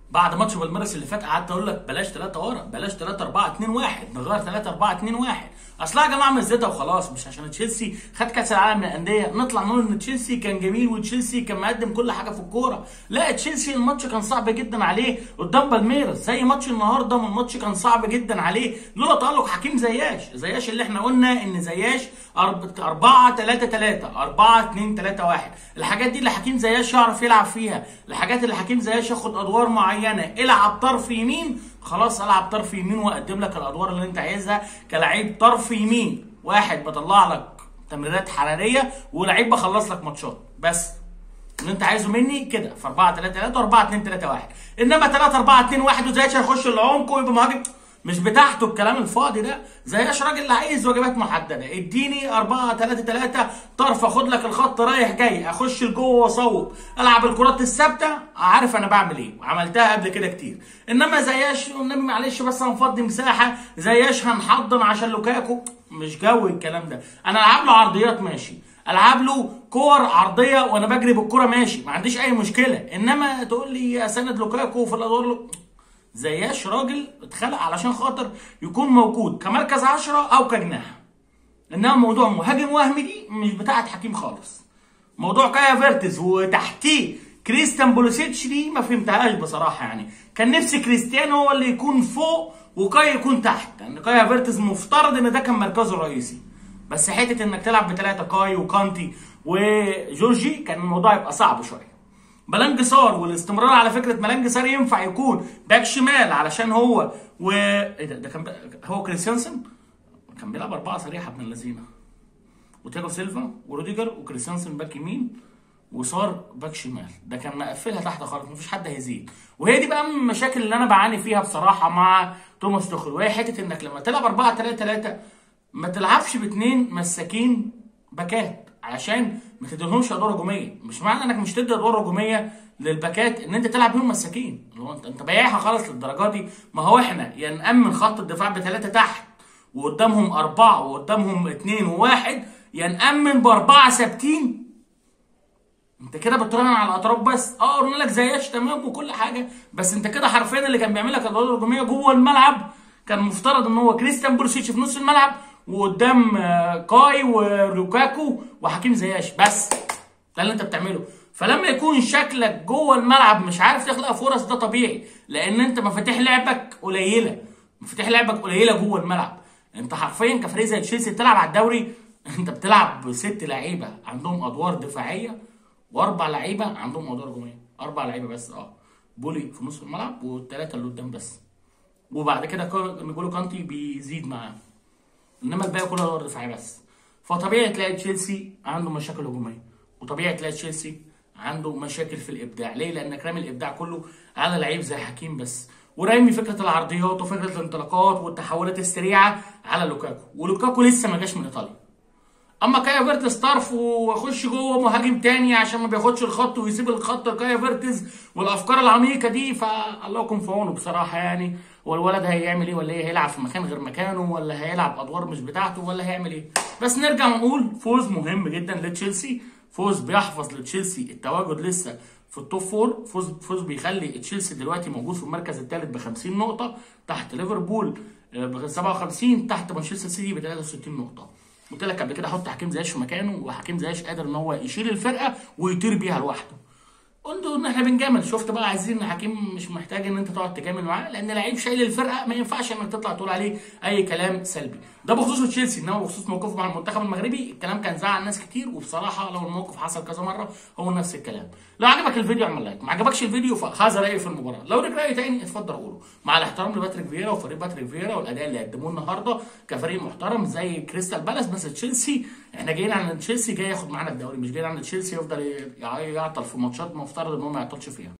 بعد ماتش بالميرس اللي فات قعدت اقول لك بلاش 3 ورا بلاش 3 4 2 1 نغير 3 4 2 1 اصل يا جماعه مش زيتها وخلاص مش عشان تشيلسي خد كاس العالم للانديه نطلع نقول ان تشيلسي كان جميل وتشيلسي كان مقدم كل حاجه في الكوره لا تشيلسي الماتش كان صعب جدا عليه قدام بالميرس زي ماتش النهارده من الماتش كان صعب جدا عليه لولا تالق حكيم زياش زياش اللي احنا قلنا ان زياش 4 3 3 4 2 3 1 الحاجات دي اللي حكيم زياش يعرف يلعب فيها الحاجات اللي حكيم زياش ياخد ادوار معينه العب طرف يمين خلاص العب طرف يمين واقدم لك الادوار اللي انت عايزها كلاعب طرف يمين واحد بطلع لك تمريرات حراريه ولعيب بخلص لك ماتشات بس اللي انت عايزه مني كده في 4 3 3 4 2 3 1 انما 3 4 2 1 وزياش هيخش العمق ويبقى مهاجم مش بتاعته الكلام الفاضي ده زياش راجل اللي عايز واجبات محدده اديني 4 3 3 طرف اخد لك الخط رايح جاي اخش لجوه واصوب العب الكرات الثابته عارف انا بعمل ايه وعملتها قبل كده كتير انما زياش والنبي معلش بس هنفضي مساحه زياش هنحضن عشان لوكاكو مش جو الكلام ده انا العب له عرضيات ماشي العب له كور عرضيه وانا بجري بالكره ماشي ما عنديش اي مشكله انما تقول لي اساند لوكاكو في الادوار له زياش راجل اتخلق علشان خاطر يكون موجود كمركز 10 او كجناح انما موضوع مهاجم وهمي دي مش بتاعت حكيم خالص موضوع كايا فيرتز وتحتيه كريستيان بولوسيتش دي ما فهمتهاش بصراحه يعني كان نفسي كريستيانو هو اللي يكون فوق وكاي يكون تحت لان يعني كايا فيرتز مفترض ان ده كان مركزه الرئيسي بس حته انك تلعب بثلاثه كاي وكانتي وجورجي كان الموضوع يبقى صعب شويه ملانج صار والاستمرار على فكره ملانج صار ينفع يكون باك شمال علشان هو و ايه ده ده كان ب... هو كريستيانسن كان بيلعب اربعه صريحه ابن اللذينه وتياجو سيلفا وروديجر وكريستيانسن باك يمين وصار باك شمال ده كان مقفلها تحت خالص مفيش حد هيزيد وهي دي بقى من المشاكل اللي انا بعاني فيها بصراحه مع توماس توخل وهي حته انك لما تلعب 4 3 3 ما تلعبش باثنين مساكين باكات علشان ما تديلهمش ادوار هجوميه مش معنى انك مش تدي ادوار هجوميه للباكات ان انت تلعب بيهم مساكين اللي هو انت انت بايعها خالص للدرجه دي ما هو احنا يا نامن خط الدفاع بثلاثه تحت وقدامهم اربعه وقدامهم اثنين وواحد يا نامن باربعه ثابتين انت كده بتراهن على الاطراف بس اه قلنا لك زياش تمام وكل حاجه بس انت كده حرفيا اللي كان بيعمل لك الادوار الهجوميه جوه الملعب كان مفترض ان هو كريستيان بولوسيتش في نص الملعب وقدام كاي ولوكاكو وحكيم زياش بس ده اللي انت بتعمله فلما يكون شكلك جوه الملعب مش عارف تخلق فرص ده طبيعي لان انت مفاتيح لعبك قليله مفاتيح لعبك قليله جوه الملعب انت حرفيا كفريق زي تشيلسي بتلعب على الدوري انت بتلعب بست لعيبه عندهم ادوار دفاعيه واربع لعيبه عندهم ادوار هجوميه اربع لعيبه بس اه بولي في نص الملعب والثلاثه اللي قدام بس وبعد كده نيجولو كانتي بيزيد معاه انما الباقي كله ادوار دفاعيه بس فطبيعي تلاقي تشيلسي عنده مشاكل هجوميه وطبيعي تلاقي تشيلسي عنده مشاكل في الابداع ليه لانك رامي الابداع كله على لعيب زي حكيم بس ورامي فكره العرضيات وفكره الانطلاقات والتحولات السريعه على لوكاكو ولوكاكو لسه ما جاش من ايطاليا اما كايا فيرتز طرف ويخش جوه مهاجم تاني عشان ما بياخدش الخط ويسيب الخط لكايا فيرتز والافكار العميقه دي فالله يكون في عونه بصراحه يعني هو الولد هيعمل ايه ولا ايه هيلعب في مكان غير مكانه ولا هيلعب ادوار مش بتاعته ولا هيعمل ايه بس نرجع نقول فوز مهم جدا لتشيلسي فوز بيحفظ لتشيلسي التواجد لسه في التوب فور فوز فوز بيخلي تشيلسي دلوقتي موجود في المركز الثالث ب 50 نقطه تحت ليفربول ب 57 تحت مانشستر سيتي ب 63 نقطه قلت لك قبل كده حط حكيم زياش في مكانه وحكيم زياش قادر ان هو يشيل الفرقه ويطير بيها لوحده قلت ان احنا بنجامل شفت بقى عايزين ان حكيم مش محتاج ان انت تقعد تجامل معاه لان لعيب شايل الفرقه ما ينفعش انك تطلع تقول عليه اي كلام سلبي ده بخصوص تشيلسي انما بخصوص موقفه مع المنتخب المغربي الكلام كان زعل ناس كتير وبصراحه لو الموقف حصل كذا مره هو نفس الكلام لو عجبك الفيديو اعمل لايك ما عجبكش الفيديو فهذا رايي في المباراه لو لك راي تاني اتفضل قوله مع الاحترام لباتريك فييرا وفريق باتريك فييرا والاداء اللي قدموه النهارده كفريق محترم زي كريستال بالاس بس تشيلسي احنا جايين عن تشيلسي جاي ياخد معانا الدوري مش جايين عن تشيلسي يفضل يعطل في ماتشات مفترض ان هو ما يعطلش فيها